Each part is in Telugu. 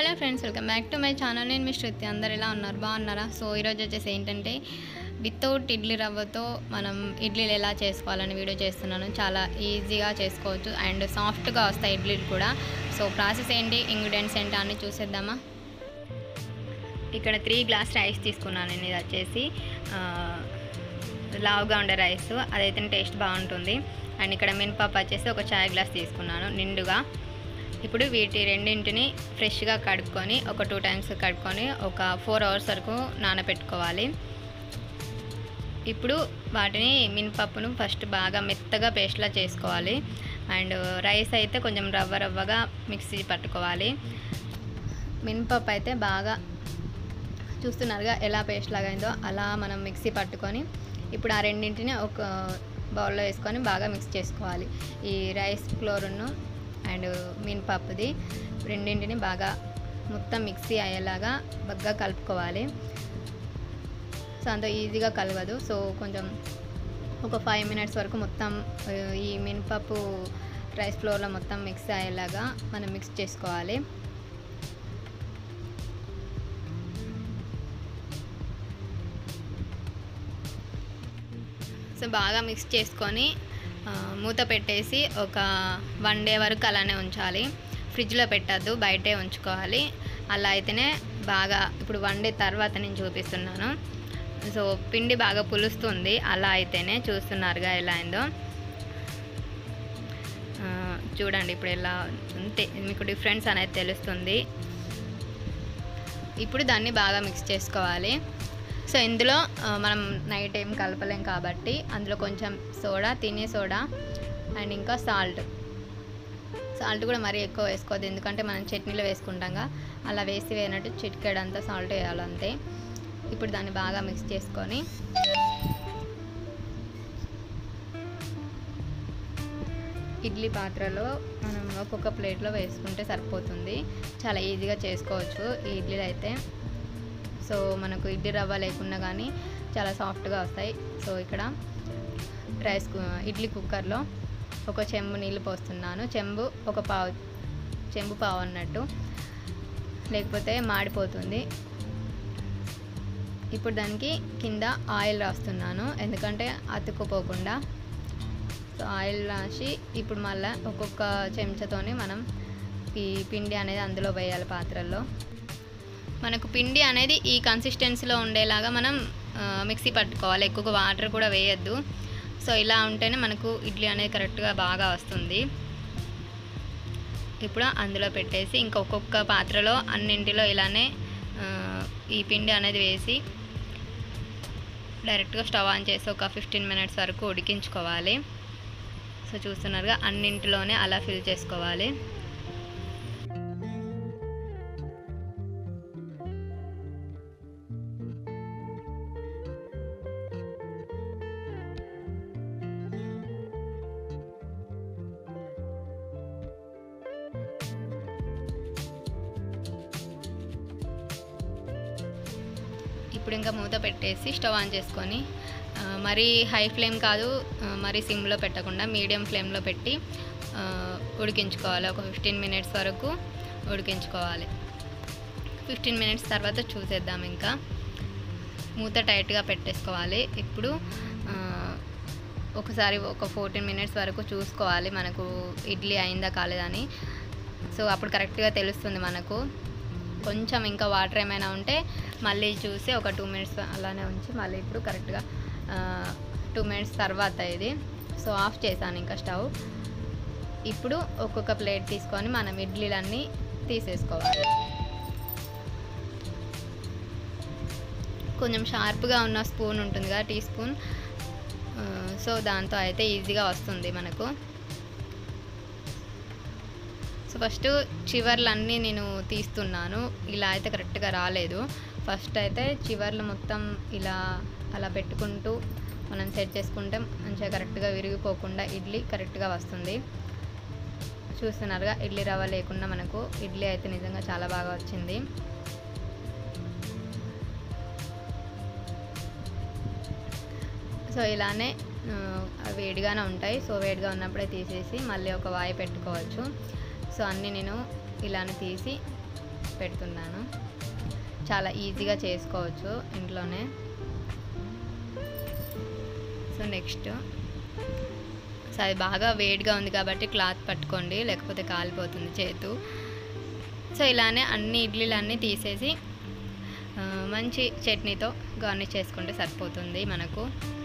hello friends welcome back to my channel నేను మీ శృతి అందరు ఎలా ఉన్నారు బాగున్నారా సో ఈరోజు వచ్చేసి ఏంటంటే వితౌట్ ఇడ్లీ రవ్వతో మనం ఇడ్లీలు ఎలా చేసుకోవాలని వీడియో చేస్తున్నాను చాలా ఈజీగా చేసుకోవచ్చు అండ్ సాఫ్ట్గా వస్తాయి ఇడ్లీలు కూడా సో ప్రాసెస్ ఏంటి ఇంగ్రీడియంట్స్ ఏంటి అన్ని చూసేద్దామా ఇక్కడ త్రీ గ్లాస్ రైస్ తీసుకున్నాను నేను ఇది వచ్చేసి ఆ, లావుగా ఉండే రైస్ అదైతే టేస్ట్ బాగుంటుంది అండ్ ఇక్కడ మినపప్పు వచ్చేసి ఒక చాయ్ గ్లాస్ తీసుకున్నాను నిండుగా ఇప్పుడు వీటి రెండింటిని ఫ్రెష్గా కడుక్కొని ఒక టూ టైమ్స్ కడుక్కొని ఒక ఫోర్ అవర్స్ వరకు నానబెట్టుకోవాలి ఇప్పుడు వాటిని మినపప్పును ఫస్ట్ బాగా మెత్తగా పేస్ట్లా చేసుకోవాలి అండ్ రైస్ అయితే కొంచెం రవ్వ రవ్వగా మిక్సీ పట్టుకోవాలి మినపప్పు అయితే బాగా చూస్తున్నారుగా ఎలా పేస్ట్ లాగా అయిందో అలా మనం మిక్సీ పట్టుకొని ఇప్పుడు ఆ రెండింటిని ఒక బౌల్లో వేసుకొని బాగా మిక్స్ చేసుకోవాలి ఈ రైస్ ఫ్లోర్ను అండ్ మినపప్పుది రెండింటిని బాగా మొత్తం మిక్సీ అయ్యేలాగా బాగా కలుపుకోవాలి సో అంత ఈజీగా కలగదు సో కొంచెం ఒక ఫైవ్ మినిట్స్ వరకు మొత్తం ఆ, ఈ మినపప్పు రైస్ ఫ్లోర్లో మొత్తం మిక్స్ అయ్యేలాగా మనం మిక్స్ చేసుకోవాలి సో బాగా మిక్స్ చేసుకొని ఆ, మూత పెట్టేసి ఒక వన్ డే వరకు అలానే ఉంచాలి ఫ్రిడ్జ్లో పెట్టద్దు బయటే ఉంచుకోవాలి అలా అయితేనే బాగా ఇప్పుడు వన్ డే తర్వాత నేను చూపిస్తున్నాను సో పిండి బాగా పులుస్తుంది అలా అయితేనే చూస్తున్నారుగా ఎలా అయిందో ఆ, చూడండి ఇప్పుడు ఎలా అంతే మీకు డిఫరెన్స్ అనేది తెలుస్తుంది ఇప్పుడు దాన్ని బాగా మిక్స్ చేసుకోవాలి సో ఇందులో ఆ, మనం నైట్ ఏం కలపలేం కాబట్టి అందులో కొంచెం సోడా తినే సోడా అండ్ ఇంకా సాల్ట్ సాల్ట్ కూడా మరీ ఎక్కువ వేసుకోవద్దు ఎందుకంటే మనం చట్నీలో వేసుకుంటాంగా అలా వేసి వేయనట్టు చిటికెడంతా సాల్ట్ వేయాలి అంతే ఇప్పుడు దాన్ని బాగా మిక్స్ చేసుకొని ఇడ్లీ పాత్రలో మనం ఒక్కొక్క ప్లేట్లో వేసుకుంటే సరిపోతుంది చాలా ఈజీగా చేసుకోవచ్చు ఈ ఇడ్లీలు అయితే సో మనకు ఇడ్లీ రవ్వ లేకున్నా కానీ చాలా సాఫ్ట్గా వస్తాయి సో ఇక్కడ రైస్ కు- ఇడ్లీ కుక్కర్లో ఒక చెంబు నీళ్ళు పోస్తున్నాను చెంబు ఒక పావు చెంబు పావు అన్నట్టు లేకపోతే మాడిపోతుంది ఇప్పుడు దానికి కింద ఆయిల్ రాస్తున్నాను ఎందుకంటే అతుక్కుపోకుండా సో ఆయిల్ రాసి ఇప్పుడు మళ్ళీ ఒక్కొక్క చెంచాతోని మనం ఈ పిండి అనేది అందులో వేయాలి పాత్రల్లో మనకు పిండి అనేది ఈ కన్సిస్టెన్సీలో ఉండేలాగా మనం ఆ, మిక్సీ పట్టుకోవాలి ఎక్కువ వాటర్ కూడా వేయద్దు సో ఇలా ఉంటేనే మనకు ఇడ్లీ అనేది కరెక్ట్గా బాగా వస్తుంది ఇప్పుడు అందులో పెట్టేసి ఇంకొకొక్క పాత్రలో అన్నింటిలో ఇలానే ఆ, ఈ పిండి అనేది వేసి డైరెక్ట్గా స్టవ్ ఆన్ చేసి ఒక ఫిఫ్టీన్ మినిట్స్ వరకు ఉడికించుకోవాలి సో చూస్తున్నారుగా అన్నింటిలోనే అలా ఫిల్ చేసుకోవాలి ఇప్పుడు ఇంకా మూత పెట్టేసి స్టవ్ ఆన్ చేసుకొని ఆ, మరీ హై ఫ్లేమ్ కాదు ఆ, మరీ సిమ్లో పెట్టకుండా మీడియం ఫ్లేమ్లో పెట్టి ఆ, ఉడికించుకోవాలి ఒక ఫిఫ్టీన్ మినిట్స్ వరకు ఉడికించుకోవాలి ఫిఫ్టీన్ మినిట్స్ తర్వాత చూసేద్దాం ఇంకా మూత టైట్గా పెట్టేసుకోవాలి ఇప్పుడు ఆ, ఒకసారి ఒక ఫోర్టీన్ మినిట్స్ వరకు చూసుకోవాలి మనకు ఇడ్లీ అయిందా కాలేదని సో అప్పుడు కరెక్ట్గా తెలుస్తుంది మనకు కొంచెం ఇంకా వాటర్ ఏమైనా ఉంటే మళ్ళీ చూసి ఒక టూ మినిట్స్ అలానే ఉంచి మళ్ళీ ఇప్పుడు కరెక్ట్గా టూ మినిట్స్ తర్వాత ఇది సో ఆఫ్ చేశాను ఇంకా స్టవ్ ఇప్పుడు ఒక్కొక్క ప్లేట్ తీసుకొని మనం ఇడ్లీలన్నీ తీసేసుకోవాలి కొంచెం షార్ప్గా ఉన్న స్పూన్ ఉంటుంది కదా టీ స్పూన్ ఆ, సో దాంతో అయితే ఈజీగా వస్తుంది మనకు సో ఫస్ట్ చివర్లన్నీ నేను తీస్తున్నాను ఇలా అయితే కరెక్ట్గా రాలేదు ఫస్ట్ అయితే చివర్లు మొత్తం ఇలా అలా పెట్టుకుంటూ మనం సెట్ చేసుకుంటే మంచిగా కరెక్ట్గా విరిగిపోకుండా ఇడ్లీ కరెక్ట్గా వస్తుంది చూస్తున్నారుగా ఇడ్లీ రవ్వ లేకుండా మనకు ఇడ్లీ అయితే నిజంగా చాలా బాగా వచ్చింది సో ఇలానే ఆ, అవి వేడిగానే ఉంటాయి సో వేడిగా ఉన్నప్పుడే తీసేసి మళ్ళీ ఒక వాయి పెట్టుకోవచ్చు సో అన్నీ నేను ఇలానే తీసి పెడుతున్నాను చాలా ఈజీగా చేసుకోవచ్చు ఇంట్లోనే సో నెక్స్ట్ సో అది బాగా వేడిగా ఉంది కాబట్టి క్లాత్ పట్టుకోండి లేకపోతే కాలిపోతుంది చేతు సో ఇలానే అన్ని ఇడ్లీలన్నీ తీసేసి ఆ, మంచి చట్నీతో గార్నిష్ చేసుకుంటే సరిపోతుంది మనకు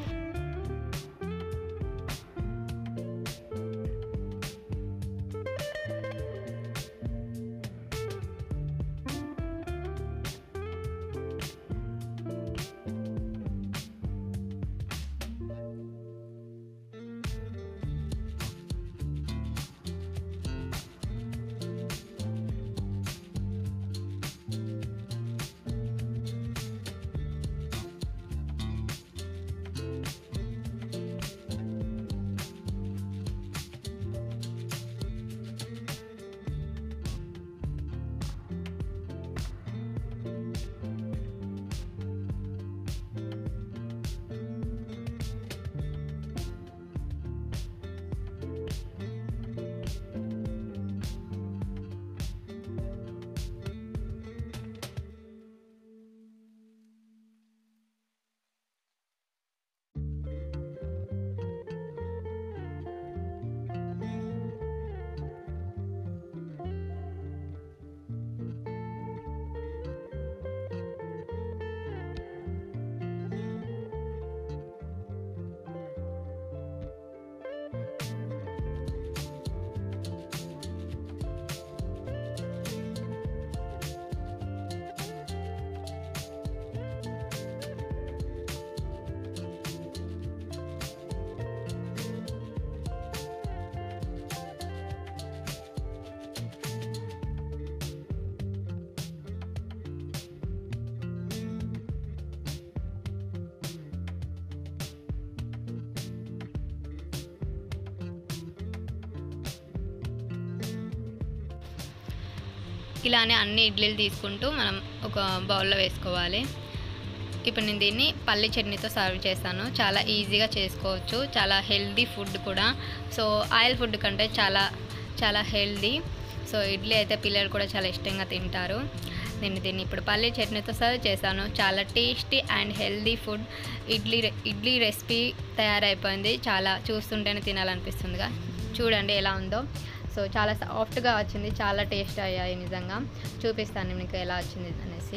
ఇలానే అన్ని ఇడ్లీలు తీసుకుంటూ మనం ఒక బౌల్లో వేసుకోవాలి ఇప్పుడు నేను దీన్ని పల్లి చట్నీతో సర్వ్ చేస్తాను చాలా ఈజీగా చేసుకోవచ్చు చాలా హెల్దీ ఫుడ్ కూడా సో ఆయిల్ ఫుడ్ కంటే చాలా చాలా హెల్దీ సో ఇడ్లీ అయితే పిల్లలు కూడా చాలా ఇష్టంగా తింటారు నేను దీన్ని ఇప్పుడు పల్లి చట్నీతో సర్వ్ చేశాను చాలా tasty and healthy food idli రె- ఇడ్లీ రెసిపీ తయారైపోయింది చాలా చూస్తుంటేనే తినాలనిపిస్తుందిగా చూడండి ఎలా ఉందో సో చాలా సాఫ్ట్గా వచ్చింది చాలా టేస్ట్ అయ్యాయి నిజంగా చూపిస్తాను మీకు ఎలా వచ్చింది అనేసి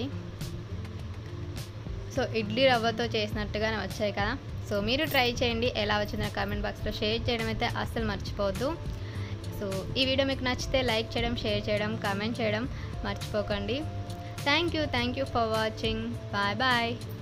సో ఇడ్లీ రవ్వతో చేసినట్టుగానే వచ్చాయి కదా సో మీరు ట్రై చేయండి ఎలా వచ్చిందో కామెంట్ బాక్స్లో షేర్ చేయడం అయితే అస్సలు మర్చిపోవద్దు సో ఈ వీడియో మీకు నచ్చితే లైక్ చేయడం షేర్ చేయడం కామెంట్ చేయడం మర్చిపోకండి thank you thank you for watching bye bye